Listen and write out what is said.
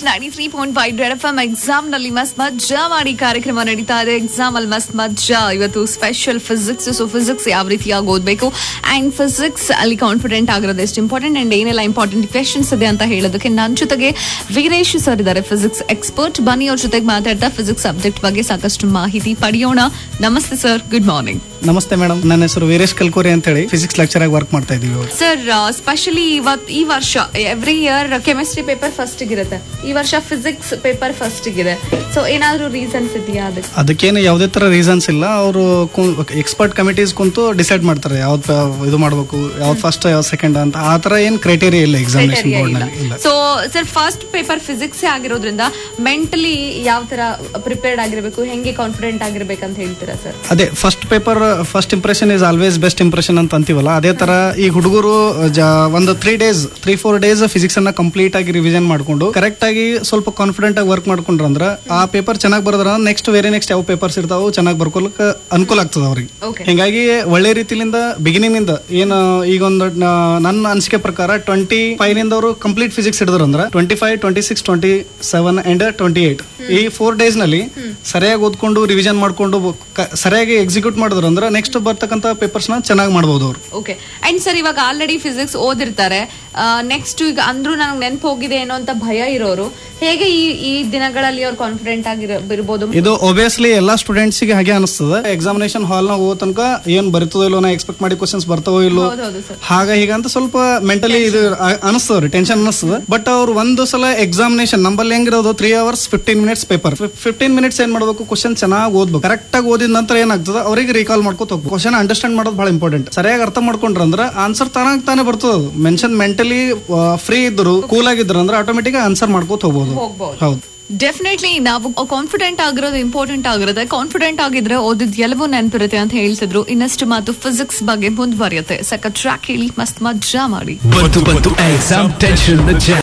Ninety three point five Red F M exam ನಲ್ಲಿ ಮಸ್ತ್ ಮಜ್ಜಾ ಮಾಡಿ ಕಾರ್ಯಕ್ರಮ ನಡೀತಾ ಇದೆ ಎಕ್ಸಾಮ್ ಅಲ್ಲಿ ಮಸ್ತ್ ಮಜ್ಜಾ ಇವತ್ತು ಸ್ಪೆಷಲ್ ಫಿಸಿಕ್ಸ್ ಸೊ ಫಿಸಿಕ್ಸ್ ಯಾವ ರೀತಿಯಾಗಿ ಓದಬೇಕು ಅಂಡ್ ಫಿಸಿಕ್ಸ್ ಅಲ್ಲಿ ಕಾನ್ಫಿಡೆಂಟ್ ಆಗಿರೋದು ಎಷ್ಟು ಇಂಪಾರ್ಟೆಂಟ್ ಅಂಡ್ ಏನೆಲ್ಲ ಇಂಪಾರ್ಟೆಂಟ್ ಕ್ವೆಶನ್ಸ್ ಇದೆ ಅಂತ ಹೇಳೋದಕ್ಕೆ ನನ್ನ ಜೊತೆಗೆ ವೀರೇಶ್ ಸರ್ ಇದ್ದಾರೆ ಫಿಸಿಕ್ಸ್ ಎಕ್ಸ್ಪರ್ಟ್ ಬನ್ನಿ ಅವ್ರ ಜೊತೆಗೆ ಮಾತಾಡ್ತಾ ಫಿಸಿಕ್ಸ್ ಸಬ್ಜೆಕ್ಟ್ ಬಗ್ಗೆ ಸಾಕಷ್ಟು ಮಾಹಿತಿ ಪಡೆಯೋಣ ನಮಸ್ತೆ ಸರ್ ಗುಡ್ ಮಾರ್ನಿಂಗ್ ನಮಸ್ತೆ ಮೇಡಮ್ ನನ್ನ ಹೆಸರು ವೀರೇಶ್ ಕಲ್ಕೋರಿ ಅಂತ ಹೇಳಿ ಫಿಸಿಕ್ಸ್ ಲೆಕ್ಚರ್ ಆಗಿ ವರ್ಕ್ ಮಾಡ್ತಾ ಇದೀವಿ ಇವಾಗ. ಸರ್ ಸ್ಪೆಷಲಿ ಇವತ್ ಈ ವರ್ಷ every year chemistry paper first ಇರುತ್ತೆ ಈ ವರ್ಷ ಫಿಸಿಕ್ಸ್ ಪೇಪರ್ ಫಸ್ಟ್ ಇದೆ ಸೊ ಏನಾದ್ರೂ ರೀಸನ್ಸ್ ಇದೆಯಾ ಅದಕ್ಕೆ ಅದಕ್ಕೇನು ಯಾವುದೇ ತರ ರೀಸನ್ಸ್ ಇಲ್ಲ ಅವರು ಎಕ್ಸ್ಪರ್ಟ್ ಕಮಿಟೀಸ್ ಕುಂತು ಡಿಸೈಡ್ ಮಾಡ್ತಾರೆ ಯಾವ್ದು ಪ- ಇದು ಮಾಡಬೇಕು ಯಾವ್ದು ಫಸ್ಟ್ ಯಾವ್ದು ಸೆಕೆಂಡ್ ಅಂತ ಆ ತರ ಏನ್ ಕ್ರೈಟೇರಿಯಾ ಇಲ್ಲ ಎಕ್ಸಾಮಿನೇಷನ್ Criteria ಬೋರ್ಡ್ ಇಲ್ಲ ನಲ್ಲಿ ಇಲ್ಲ so sir first paper physics ಆಗಿರೋದ್ರಿಂದ ಮೆಂಟಲಿ ಯಾವ ತರ ಪ್ರಿಪೇರ್ಡ್ ಆಗಿರ್ಬೇಕು ಹೆಂಗೆ ಕಾನ್ಫಿಡೆಂಟ್ ಆಗಿರ್ಬೇಕಂತ ಹೇಳ್ತೀರಾ ಸರ್ ಅದೇ first paper first impression is always best impression ಅಂತ ಅಂತೀವಲ್ಲ ಅದೇ ತರ ಈ ಹುಡುಗರು ಜ- ಒಂದು three days three four days physics ಅನ್ನ ಕಂಪ್ಲೀಟ್ ಆಗಿ ರಿವಿಷನ್ ಮಾಡ್ಕೊಂಡು ಕರೆಕ್ಟ್ ಆಗಿ ಸ್ವಲ್ಪ ಕಾನ್ಫಿಡೆಂಟ್ ಆಗಿ ವರ್ಕ್ ಮಾಡ್ಕೊಂಡ್ರ ಅಂದ್ರ ಆ ಪೇಪರ್ ಚೆನ್ನಾಗಿ ಬರೋದ್ರ ನೆಕ್ಸ್ಟ್ ವೇರೆ ನೆಕ್ಸ್ಟ್ ಯಾವ ಪೇಪರ್ಸ್ ಇರ್ತಾವ ಚೆನ್ನಾಗಿ ಬರ್ಕೊಳಕ್ ಅನುಕೂಲ ಆಗ್ತದ ಅವ್ರಿಗೆ Okay. ಹಿಂಗಾಗಿ ಒಳ್ಳೆ ರೀತಿಲಿಂದ ಬಿಗಿನಿಂಗ್ ನಿಂದ ಏನು ಈಗ ಒಂದು ನನ್ನ ಅನಿಸಿಕೆ ಪ್ರಕಾರ ಟ್ವೆಂಟಿ ಫೈವ್ ನಿಂದ ಅವರು ಕಂಪ್ಲೀಟ್ ಫಿಸಿಕ್ಸ್ ಹಿಡಿದ್ರು ಅಂದ್ರೆ twenty five twenty six twenty seven and twenty eight ಈ ಫೋರ್ ಡೇಸ್ ನಲ್ಲಿ ಸರಿಯಾಗಿ ಓದ್ಕೊಂಡು ರಿವಿಷನ್ ಮಾಡ್ಕೊಂಡು ಕ- ಸರಿಯಾಗಿ ಎಕ್ಸಿಕ್ಯೂಟ್ ಮಾಡಿದ್ರು ಅಂದ್ರೆ ನೆಕ್ಸ್ಟ್ ಬರ್ತಕ್ಕಂತ ಪೇಪರ್ಸ್ ನ ಚೆನ್ನಾಗಿ ಮಾಡ್ಬೋದು ಅವರು ಓಕೆ ಅಂಡ್ ಸರ್ ಇವಾಗ ಆಲ್ರೆಡಿ ಫಿಸಿಕ್ಸ್ ಓದಿರ್ತಾರೆ ನೆಕ್ಸ್ಟ್ ಈಗ ಅಂದ್ರೂ ನನಗೆ ನೆನಪು ಹೋಗಿದೆ ಏನೋ ಅಂತ ಭಯ ಇರೋರು ಹೇಗೆ ಈ ಈ ದಿನಗಳಲ್ಲಿ ಅವ್ರು ಕಾನ್ಫಿಡೆಂಟ್ ಆಗಿರ್ಬೋದು ಇದು ಒಬಿಯಸ್ಲಿ ಎಲ್ಲಾ ಸ್ಟೂಡೆಂಟ್ಸ್ ಗೆ ಹಾಗೆ ಅನಿಸ್ತದೆ ಎಕ್ಸಾಮಿನೇಷನ್ ಹಾಲ್ ನ ಹೋಗೋ ತನಕ ಏನ್ ಬರ್ತದೋ ಇಲ್ಲೋ ನಾ ಎಕ್ಸ್ಪೆಕ್ಟ್ ಮಾಡಿ ಕ್ವಶನ್ಸ್ ಬರ್ತಾವೋ ಇಲ್ಲೋ ಹೌದೌದು ಸರ್ ಹಾಗ ಹೀಗ ಅಂತ ಸ್ವಲ್ಪ ಮೆಂಟಲಿ ಇದು ಅನಿಸ್ತದ್ರಿ ಟೆನ್ಷನ್ ಅನಿಸ್ತದ ಬಟ್ ಅವ್ರು ಒಂದು ಸಲ ಎಕ್ಸಾಮಿನೇಷನ್ ನಂಬಲ್ಲಿ ಹೆಂಗಿರೋದು three hours fifteen minutes paper fifteen minutes ಏನ್ ಮಾಡ್ಬೇಕು ಕ್ವಶನ್ ಚೆನ್ನಾಗಿ ಓದ್ಬೇಕು ಕರೆಕ್ಟ್ ಆಗಿ ಓದಿದ ನಂತರ ಏನಾಗ್ತದ ಅವ್ರಿಗೆ ರೀಕಾಲ್ ಮಾಡ್ಕೊತ ಹೋಗ್ಬೇಕು ಕ್ವಶನ್ ಅಂಡರ್ಸ್ಟ್ಯಾಂಡ್ ಮಾಡೋದು ಬಹಳ ಇಂಪಾರ್ಟೆಂಟ್ ಸರಿಯಾಗಿ ಅರ್ಥ ಮಾಡ್ಕೊಂಡ್ರ ಅಂದ್ರೆ ಆನ್ಸರ್ ತಾನಾಗ್ ತಾನೇ ಬರ್ತದ ಮೆನ್ಷನ್ ಮೆಂಟಲಿ ಫ್ರೀ ಇದ್ರು ಕೂಲ್ ಆಗಿದ್ರು ಅಂದ್ರೆ ಆಟೋಮೆಟಿಕ್ ಆನ್ಸರ್ ಮಾಡ್ಕೋತ ಹೋಗ್ಬೋದು ಹೋಗ್ಬೋದು ಹೌದು ಡೆಫಿನೆಟ್ಲಿ ನಾವು ಕಾನ್ಫಿಡೆಂಟ್ ಆಗಿರೋದು ಇಂಪಾರ್ಟೆಂಟ್ ಆಗಿರುತ್ತೆ ಕಾನ್ಫಿಡೆಂಟ್ ಆಗಿದ್ರೆ ಓದಿದ್ ಎಲ್ಲವೂ ನೆನಪಿರುತ್ತೆ ಅಂತ ಹೇಳ್ತಿದ್ರು ಇನ್ನಷ್ಟು ಮಾತು ಫಿಸಿಕ್ಸ್ ಬಗ್ಗೆ ಮುಂದುವರಿಯುತ್ತೆ ಸಕ್ಕ ಟ್ರ್ಯಾಕ್ ಹೇಳಿ ಮಸ್ತ್ ಮಜ್ಜಾ ಮಾಡಿ ಬಂತು ಬಂತು ಎಕ್ಸಾಮ್ ಟೆನ್ಷನ್